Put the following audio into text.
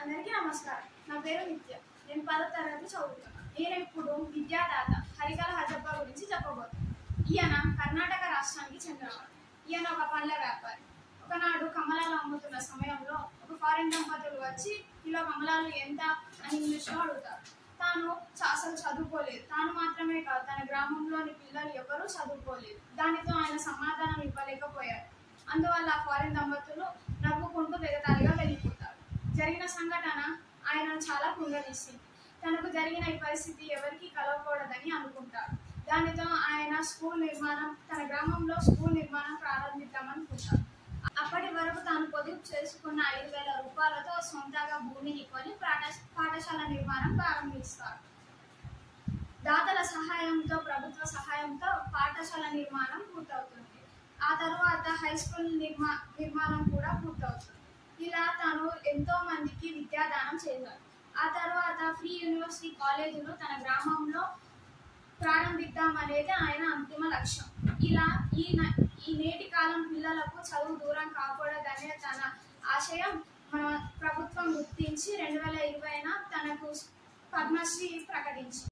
అందరికీ నమస్కారం నా పేరు నిత్య నేను పదో తరగతి చదువుతున్నాను నేను ఇప్పుడు విద్యాదాత హరికల హజప్ప గురించి చెప్పబోతున్నాను ఈయన కర్ణాటక రాష్ట్రానికి చెందినవాడు ఈయన ఒక పండ్ల వ్యాపారి ఒకనాడు కమలాలు అమ్ముతున్న సమయంలో ఒక ఫారిన్ దంపతులు వచ్చి కిలో కమలాలు ఎంత అని ఇంగ్లీష్లో అడుగుతారు తాను చ- అసలు చదువుకోలేదు తాను మాత్రమే కాదు తన గ్రామంలోని పిల్లలు ఎవరూ చదువుకోలేదు దానితో ఆయన సమాధానం ఇవ్వలేకపోయారు అందువల్ల ఆ ఫారిన్ దంపతులు నవ్వుకుంటూ వెగతాళిగా వెళ్ళిపోతారు జరిగిన సంఘటన ఆయనను చాలా కుంగదీసింది తనకు జరిగిన ఈ పరిస్థితి ఎవరికి కలవకూడదని అనుకుంటారు దానితో ఆయన స్కూల్ నిర్మాణం తన గ్రామంలో స్కూల్ నిర్మాణం ప్రారంభిద్దామనుకుంటారు అప్పటి వరకు తాను పొదుపు చేసుకున్న ఐదు వేల రూపాయలతో సొంతగా భూమిని కొని పాఠ- పాఠశాల నిర్మాణం ప్రారంభిస్తారు దాతల సహాయంతో ప్రభుత్వ సహాయంతో పాఠశాల నిర్మాణం పూర్తవుతుంది ఆ తరువాత హై స్కూల్ నిర్మా నిర్మాణం కూడా పూర్తవుతుంది ఇలా తాను ఎంతో మందికి విద్యాదానం చేశారు ఆ తర్వాత ఫ్రీ యూనివర్సిటీ కాలేజీలు తన గ్రామంలో ప్రారంభిద్దామనేది ఆయన అంతిమ లక్ష్యం ఇలా ఈ న- ఈ నేటి కాలం పిల్లలకు చదువు దూరం కాకూడదనే తన ఆశయం మన ప్రభుత్వం గుర్తించి రెండు వేల ఇరవైన తనకు పద్మశ్రీ ప్రకటించింది